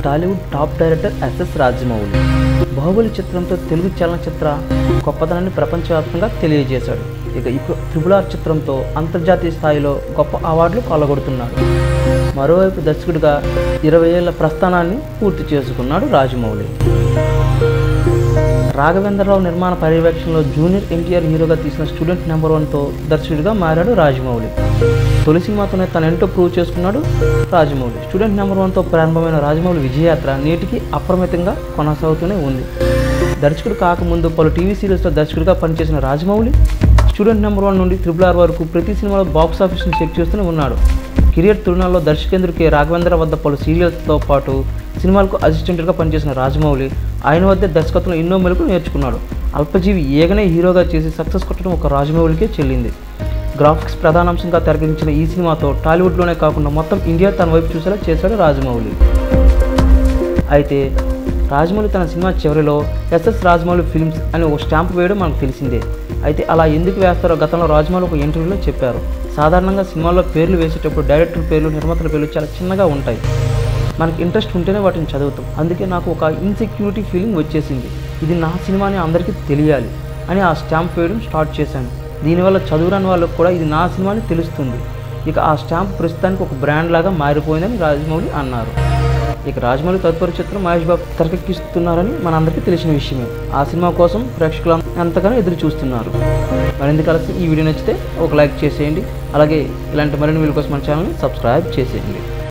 Tollywood top director SS Rajamouli Baahubali చిత్రంతో తెలుగు చలనచిత్ర గొప్పతనాన్ని ప్రపంచవ్యాప్తంగా తెలియజేశాడు ఇక ఇప్పుడు త్రిపుల్ ఆర్ చిత్రంతో అంతర్జాతీయ స్థాయిలో గొప్ప అవార్డులు కొల్లగొడుతున్నాడు మరోవైపు దర్శకుడిగా ఇరవై ఏళ్ల ప్రస్థానాన్ని పూర్తి చేసుకున్నాడు రాజమౌళి రాఘవేంద్రరావు నిర్మాణ పర్యవేక్షణలో జూనియర్ ఎన్టీఆర్ హీరోగా తీసిన స్టూడెంట్ నెంబర్ వన్తో దర్శకుడిగా మారాడు రాజమౌళి తొలి సినిమాతోనే తన ఎంటో ప్రూవ్ చేసుకున్నాడు రాజమౌళి స్టూడెంట్ నెంబర్ వన్తో ప్రారంభమైన రాజమౌళి విజయయాత్ర నేటికి అప్రమితంగా కొనసాగుతూనే ఉంది దర్శకుడు కాకముందు పలు టీవీ సీరియల్స్లో దర్శకుడిగా పనిచేసిన రాజమౌళి స్టూడెంట్ నెంబర్ వన్ నుండి త్రిపుల్ ఆర్ వరకు ప్రతి సినిమాలో బాక్స్ ఆఫీస్ని చెక్ చేస్తూనే ఉన్నాడు కెరియర్ తరుణాల్లో దర్శకేంద్ర కె రాఘవేంద్ర వద్ద పలు సీరియల్స్తో పాటు సినిమాలకు అసిస్టెంట్గా పనిచేసిన రాజమౌళి ఆయన వద్ద దర్శకత్వంలో ఎన్నో మెలకు నేర్చుకున్నాడు అల్పజీవి ఏగనే హీరోగా చేసి సక్సెస్ కొట్టడం ఒక రాజమౌళికే చెల్లింది గ్రాఫిక్స్ ప్రధానాంశంగా తెరకెక్కించిన ఈ సినిమాతో టాలీవుడ్లోనే కాకుండా మొత్తం ఇండియా తన వైపు చూసేలా చేశాడు రాజమౌళి అయితే రాజమౌళి తన సినిమా చివరిలో ఎస్ఎస్ రాజమౌళి ఫిల్మ్స్ అని ఒక స్టాంప్ వేయడం మనకు తెలిసిందే అయితే అలా ఎందుకు వేస్తారో గతంలో రాజమౌళి ఒక ఇంటర్వ్యూలో చెప్పారు సాధారణంగా సినిమాల్లో పేర్లు వేసేటప్పుడు డైరెక్టర్ పేర్లు నిర్మాతల పేర్లు చాలా చిన్నగా ఉంటాయి మనకి ఇంట్రెస్ట్ ఉంటేనే వాటిని చదువుతాం అందుకే నాకు ఒక ఇన్సెక్యూరిటీ ఫీలింగ్ వచ్చేసింది ఇది నా సినిమా అని అందరికీ తెలియాలి అని ఆ స్టాంప్ వేయడం స్టార్ట్ చేశాను దీనివల్ల చదువురాని వాళ్ళకు కూడా ఇది నా సినిమా అని తెలుస్తుంది ఇక ఆ స్టాంప్ ప్రస్తుతానికి ఒక బ్రాండ్ లాగా మారిపోయిందని రాజమౌళి అన్నారు ఇక రాజమౌళి తదుపరి చిత్రం మహేష్ బాబు తెరకెక్కిస్తున్నారని మనందరికీ తెలిసిన విషయమే ఆ సినిమా కోసం ప్రేక్షకులు ఎంతగానో ఎదురు చూస్తున్నారు మరింత కలిసి ఈ వీడియో నచ్చితే ఒక లైక్ చేసేయండి అలాగే ఇలాంటి మరిన్ని వీడియో కోసం మన ఛానల్ని సబ్స్క్రైబ్ చేసేయండి